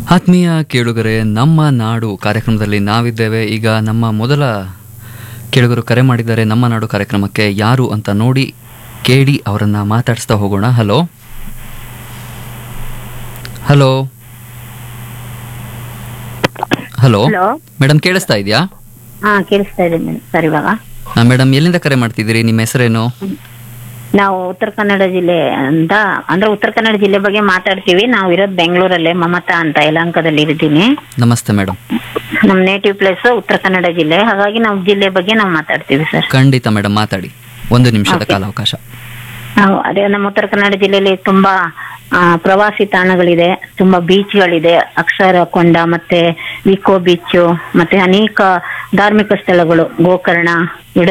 ಆತ್ಮೀಯ ಕೇಳುಗರೆ ನಮ್ಮ ನಾಡು ಕಾರ್ಯಕ್ರಮದಲ್ಲಿ ನಾವಿದ್ದೇವೆ ಈಗ ನಮ್ಮ ಮೊದಲ ಕೇಳುಗರು ಕರೆ ಮಾಡಿದ್ದಾರೆ ನಮ್ಮ ನಾಡು ಕಾರ್ಯಕ್ರಮಕ್ಕೆ ಯಾರು ಅಂತ ನೋಡಿ ಕೇಳಿ ಅವರನ್ನ ಮಾತಾಡಿಸ್ತಾ ಹೋಗೋಣ hello hello hello hello madam ಕೇಳಿಸ್ತಾ ಇದೆಯಾ ಹಾ ಕೇಳಿಸ್ತಾ ಇದೆ ಮೇಡಮ್ ಸರ್ ಇವಾಗ ಮೇಡಮ್ ಎಲ್ಲಿಂದ ಕರೆ ಮಾಡ್ತಿದ್ದೀರಿ ನಿಮ್ಮ ಹೆಸರೇನು ನಾವು ಉತ್ತರ ಕನ್ನಡ ಜಿಲ್ಲೆ ಅಂತ ಅಂದ್ರೆ ಉತ್ತರ ಕನ್ನಡ ಜಿಲ್ಲೆ ಬಗ್ಗೆ ಮಾತಾಡ್ತೀವಿ ನಾವು ಇರೋದು ಬೆಂಗಳೂರಲ್ಲೇ ಮಮತಾ ಅಂತ ಯಲಹಂಕದಲ್ಲಿ ಇರ್ತೀನಿ ನಮಸ್ತೆ ಮೇಡಮ್ ನಮ್ಮ ನೇಟಿವ್ ಪ್ಲೇಸ್ ಉತ್ತರ ಕನ್ನಡ ಜಿಲ್ಲೆ ಹಾಗಾಗಿ ನಾವು ಜಿಲ್ಲೆ ಬಗ್ಗೆ ನಾವು ಮಾತಾಡ್ತೀವಿ ಸರ್ ಖಂಡಿತ ಮೇಡಮ್ ಮಾತಾಡಿ ಒಂದು ನಿಮಿಷದ ಕಾಲಾವಕಾಶ ನಾವು ಅದೇ ನಮ್ಮ ಉತ್ತರ ಕನ್ನಡ ಜಿಲ್ಲೆಯಲ್ಲಿ ತುಂಬಾ ಆ, ಪ್ರವಾಸಿ ತಾಣಗಳಿದೆ ತುಂಬಾ ಬೀಚ್ಗಳಿದೆ ಅಕ್ಷರ ಕೊಂಡ ಮತ್ತೆ ವಿಕೋ ಬೀಚ್ ಮತ್ತೆ ಅನೇಕ ಧಾರ್ಮಿಕ ಸ್ಥಳಗಳು ಗೋಕರ್ಣ